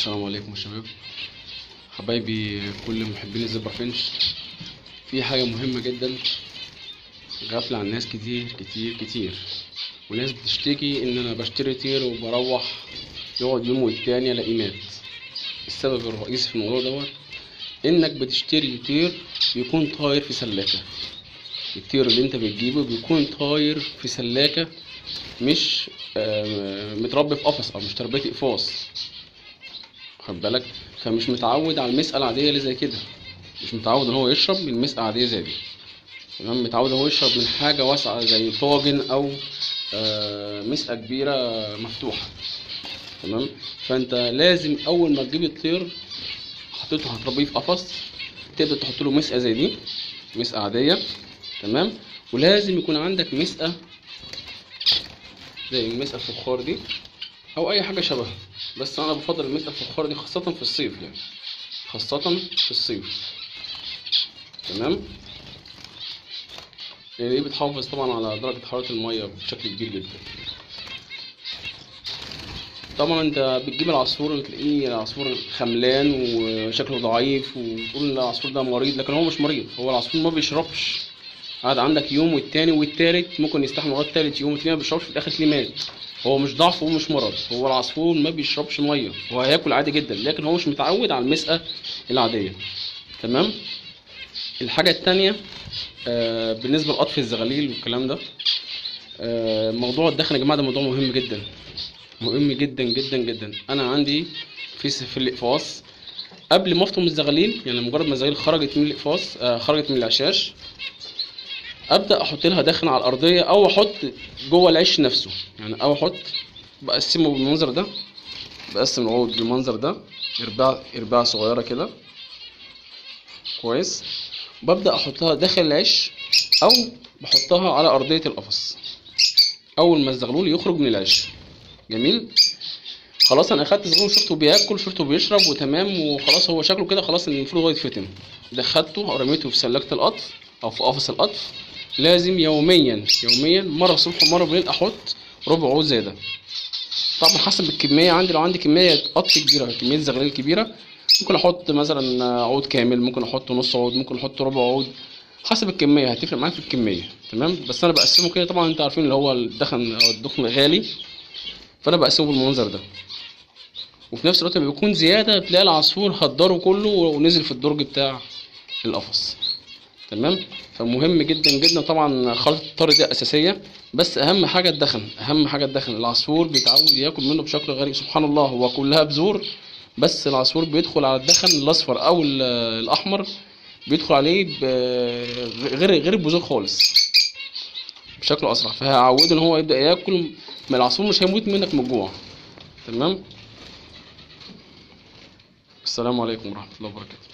السلام عليكم يا شباب حبايبي كل محبين الزبرة فينش في حاجة مهمة جدا غافلة عن ناس كتير كتير كتير وناس بتشتكي ان انا بشتري طير وبروح يقعد يوم والتاني الاقيه مات السبب الرئيسي في الموضوع دوت انك بتشتري طير يكون طاير في سلاكة الطير اللي انت بتجيبه بيكون طاير في سلاكة مش آه، متربي في قفص او مش تربية اقفاص خد بالك فمش متعود على المسقة العادية اللي زي كده مش متعود ان هو يشرب من مسقة عادية زي دي تمام متعود ان هو يشرب من حاجة واسعة زي طاجن او آه، مسقة كبيرة مفتوحة تمام فانت لازم اول ما تجيب الطير حطيته هتربيه في قفص تبدأ تحط له مسقة زي دي مسقة عادية تمام ولازم يكون عندك مسقة زي المسقة الفخار دي او اي حاجة شبهها بس انا بفضل المسقة الفخار دي خاصة في الصيف يعني خاصة في الصيف تمام لان دي بتحافظ طبعا على درجة حرارة المية بشكل كبير جدا طبعا انت بتجيب العصفور تلاقيه العصفور خملان وشكله ضعيف وتقول ان العصفور ده مريض لكن هو مش مريض هو العصفور ما بيشربش قعد عندك يوم والتاني والتالت ممكن يستحمل لغايه تالت يوم وتلاقيه ما بيشربش في الاخر تلاقيه مات هو مش ضعف ومش مرض هو العصفور ما بيشربش ميه هو هياكل عادي جدا لكن هو مش متعود على المسقه العاديه تمام الحاجه التانية آه بالنسبه لقطف الزغاليل والكلام ده آه موضوع الدخن يا جماعه ده موضوع مهم جدا مهم جدا جدا جدا انا عندي في في الاقفاص قبل ما افطم الزغاليل يعني مجرد ما الزغاليل خرجت من الاقفاص آه خرجت من العشاش ابدا احط لها دخن على الارضيه او احط جوه العش نفسه يعني او احط بقسمه بالمنظر ده بقسم العود بالمنظر ده ارباع ارباع صغيره كده كويس ببدا احطها داخل العش او بحطها على ارضيه القفص اول ما الزغلول يخرج من العش جميل خلاص انا اخدت زغلول شفته بياكل شفته بيشرب وتمام وخلاص هو شكله كده خلاص المفروض هو يتفتن دخلته او رميته في سلكه القطف او في قفص القطف لازم يوميا يوميا مره الصبح ومره بالليل احط ربع عود زي ده طبعا حسب الكميه عندي لو عندي كميه قطف كبيره كميه زغلول كبيره ممكن احط مثلا عود كامل ممكن احط نص عود ممكن احط ربع عود حسب الكميه هتفرق معاك في الكميه تمام بس انا بقسمه كده طبعا انتوا عارفين اللي هو الدخن او الدخن غالي فانا بقسمه بالمنظر ده وفي نفس الوقت لما بيكون زياده بتلاقي العصفور هدره كله ونزل في الدرج بتاع القفص تمام فمهم جدا جدا طبعا خلطة الطر دي اساسيه بس اهم حاجه الدخن اهم حاجه الدخن العصفور بيتعود ياكل منه بشكل غريب سبحان الله هو كلها بذور بس العصفور بيدخل على الدخن الاصفر او ال- الاحمر بيدخل عليه ب- غير غير البذور خالص بشكل اسرع فهعوده ان هو يبدا ياكل ما العصفور مش هيموت منك من الجوع تمام السلام عليكم ورحمه الله وبركاته